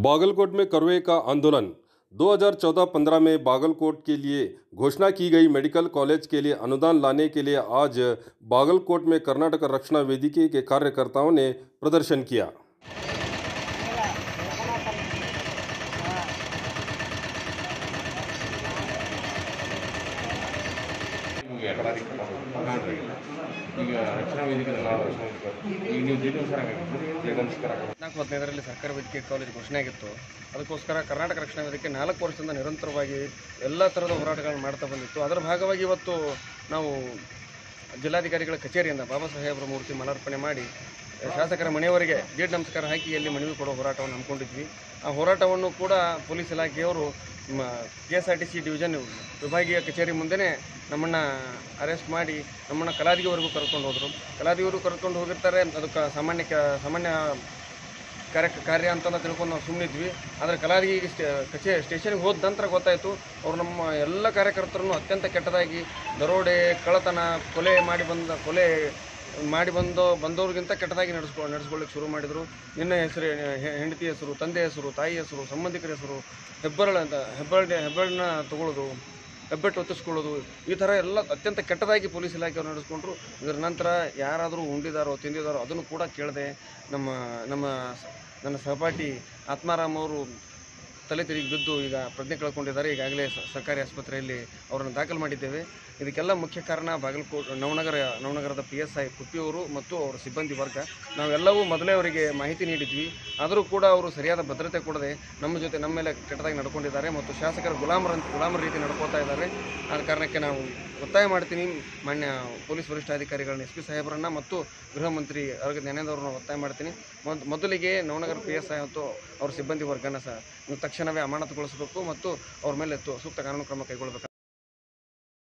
बागलकोट में करवे का आंदोलन 2014-15 में बागलकोट के लिए घोषणा की गई मेडिकल कॉलेज के लिए अनुदान लाने के लिए आज बागलकोट में कर्नाटक रक्षणा वेदिके के कार्यकर्ताओं ने प्रदर्शन किया ಈಗ ಎಕಡಾದಿ ಕಾಣ್ರಿ ಈಗ ರಕ್ಷಣಾ ವೇದಿಕೆ ನಾವು ರಕ್ಷಣಾ ವೇದಿಕೆ ಈಗ ನೀವು ಜೆ ಡಿ ಸರ್ ಹಂಗಾಗಿತ್ತು ನಮಸ್ಕಾರ ನಾಲ್ಕು ಹದಿನೈದರಲ್ಲಿ ಸರ್ಕಾರಿ ವೈದ್ಯಕೀಯ ಕಾಲೇಜ್ ಘೋಷಣೆ ಆಗಿತ್ತು ಅದಕ್ಕೋಸ್ಕರ ಕರ್ನಾಟಕ ರಕ್ಷಣಾ ವೇದಿಕೆ ನಾಲ್ಕು ವರ್ಷದಿಂದ ನಿರಂತರವಾಗಿ ಎಲ್ಲ ಥರದ ಹೋರಾಟಗಳನ್ನು ಮಾಡ್ತಾ ಬಂದಿತ್ತು ಅದರ ಭಾಗವಾಗಿ ಇವತ್ತು ನಾವು ಜಿಲ್ಲಾಧಿಕಾರಿಗಳ ಕಚೇರಿಯಿಂದ ಬಾಬಾ ಸಾಹೇಬರ ಮೂರ್ತಿ ಮಾಲಾರ್ಪಣೆ ಮಾಡಿ ಶಾಸಕರ ಮನೆಯವರಿಗೆ ದೀಡ್ ನಮಸ್ಕಾರ ಹಾಕಿ ಅಲ್ಲಿ ಮನವಿ ಕೊಡೋ ಹೋರಾಟವನ್ನು ಹಮ್ಮಿಕೊಂಡಿದ್ವಿ ಆ ಹೋರಾಟವನ್ನು ಕೂಡ ಪೊಲೀಸ್ ಇಲಾಖೆಯವರು K S R T C division ವಿಭಾಗೀಯ ಕಚೇರಿ ಮುಂದೆನೇ ನಮ್ಮನ್ನು ಅರೆಸ್ಟ್ ಮಾಡಿ ನಮ್ಮನ್ನು ಕಲಾದಿವರೆಗೂ ಕರ್ಕೊಂಡು ಹೋದರು ಕಲಾದಿವರು ಕರ್ಕೊಂಡು ಹೋಗಿರ್ತಾರೆ ಅದಕ್ಕೆ ಸಾಮಾನ್ಯ ಕ ಸಾಮಾನ್ಯ ಕಾರ್ಯ ಕಾರ್ಯ ಅಂತ ತಿಳ್ಕೊಂಡು ನಾವು ಸುಮ್ಮನಿದ್ವಿ ಆದರೆ ಕಲಾದಿ ಸ್ಟೇ ಕಚೇ ಸ್ಟೇಷನ್ಗೆ ಹೋದ ನಂತರ ಗೊತ್ತಾಯಿತು ಅವ್ರು ನಮ್ಮ ಎಲ್ಲ ಕಾರ್ಯಕರ್ತರನ್ನು ಅತ್ಯಂತ ಕೆಟ್ಟದಾಗಿ ದರೋಡೆ ಕಳ್ಳತನ ಕೊಲೆ ಮಾಡಿ ಬಂದ ಕೊಲೆ ಮಾಡಿ ಬಂದು ಬಂದವ್ರಿಗಿಂತ ಕೆಟ್ಟದಾಗಿ ನಡೆಸ್ಕೊ ನಡೆಸ್ಕೊಳ್ಳಿಕ್ಕೆ ಶುರು ಮಾಡಿದರು ನಿನ್ನ ಹೆಸರು ಹೆ- ಹೆಂಡತಿ ಹೆಸರು ತಂದೆ ಹೆಸರು ತಾಯಿ ಹೆಸರು ಸಂಬಂಧಿಕರ ಹೆಸರು ಹೆಬ್ಬರಳ ಅಂತ ಹೆಬ್ಬರಳ ಹೆಬ್ಬರಳನ್ನ ತಗೊಳ್ಳೋದು ಹೆಬ್ಬೆಟ್ಟು ಒತ್ತಿಸ್ಕೊಳ್ಳೋದು ಈ ಥರ ಎಲ್ಲ ಅತ್ಯಂತ ಕೆಟ್ಟದಾಗಿ ಪೊಲೀಸ್ ಇಲಾಖೆಯವರು ನಡೆಸ್ಕೊಂಡ್ರು ಇದರ ನಂತರ ಯಾರಾದರೂ ಉಂಡಿದಾರೋ ತಿಂದಿದಾರೋ ಅದನ್ನು ಕೂಡ ಕೇಳದೆ ನಮ್ಮ ನಮ್ಮ ಸ- ನನ್ನ ಸಹಪಾಠಿ ಆತ್ಮಾರಾಮ್ ಅವರು ತಲೆ ತಿರುಗಿ ಬಿದ್ದು ಈಗ ಪ್ರಜ್ಞೆ ಕಳ್ಕೊಂಡಿದ್ದಾರೆ ಈಗಾಗಲೇ ಸ- ಸರ್ಕಾರಿ ಆಸ್ಪತ್ರೆಯಲ್ಲಿ ಅವರನ್ನು ದಾಖಲು ಮಾಡಿದ್ದೇವೆ ಇದಕ್ಕೆಲ್ಲ ಮುಖ್ಯ ಕಾರಣ ಬಾಗಲಕೋಟ್ ನವನಗರ ನವನಗರದ ಪಿ ಎಸ್ ಐ ಪುಟ್ಟಿಯವರು ಮತ್ತು ಅವರ ಸಿಬ್ಬಂದಿ ವರ್ಗ ನಾವೆಲ್ಲವೂ ಮೊದಲೇ ಅವರಿಗೆ ಮಾಹಿತಿ ನೀಡಿದ್ವಿ ಆದರೂ ಕೂಡ ಅವರು ಸರಿಯಾದ ಭದ್ರತೆ ಕೊಡದೆ ನಮ್ಮ ಜೊತೆ ನಮ್ಮ ಮೇಲೆ ಕೆಟ್ಟದಾಗಿ ನಡ್ಕೊಂಡಿದ್ದಾರೆ ಮತ್ತು ಶಾಸಕರ ಗುಲಾಮರಂತ ಗುಲಾಮರ ರೀತಿ ನಡ್ಕೋತಾ ಇದ್ದಾರೆ ಆದ ಕಾರಣಕ್ಕೆ ನಾವು ಒತ್ತಾಯ ಮಾಡ್ತೀನಿ ಮಾನ್ಯ ಪೊಲೀಸ್ ವರಿಷ್ಠಾಧಿಕಾರಿಗಳನ್ನ ಎಸ್ ಪಿ ಸಾಹೇಬರನ್ನ ಮತ್ತು ಗೃಹ ಮಂತ್ರಿ ಅರಗ ಜ್ಞಾನೇಂದ್ರವ್ರನ್ನ ಒತ್ತಾಯ ಮಾಡ್ತೀನಿ ಮೊದ್ ಮೊದಲಿಗೆ ನವನಗರ ಪಿ ಎಸ್ ಐ ಮತ್ತು ಅವ್ರ ಸಿಬ್ಬಂದಿ ವರ್ಗನ ಸಹ ನೀವು ತಕ್ಷಣವೇ ಅಮಾನತುಗೊಳಿಸಬೇಕು ಮತ್ತು ಅವ್ರ ಮೇಲೆ ತು- ಸೂಕ್ತ ಕಾನೂನು ಕ್ರಮ ಕೈಗೊಳ್ಳಬೇಕು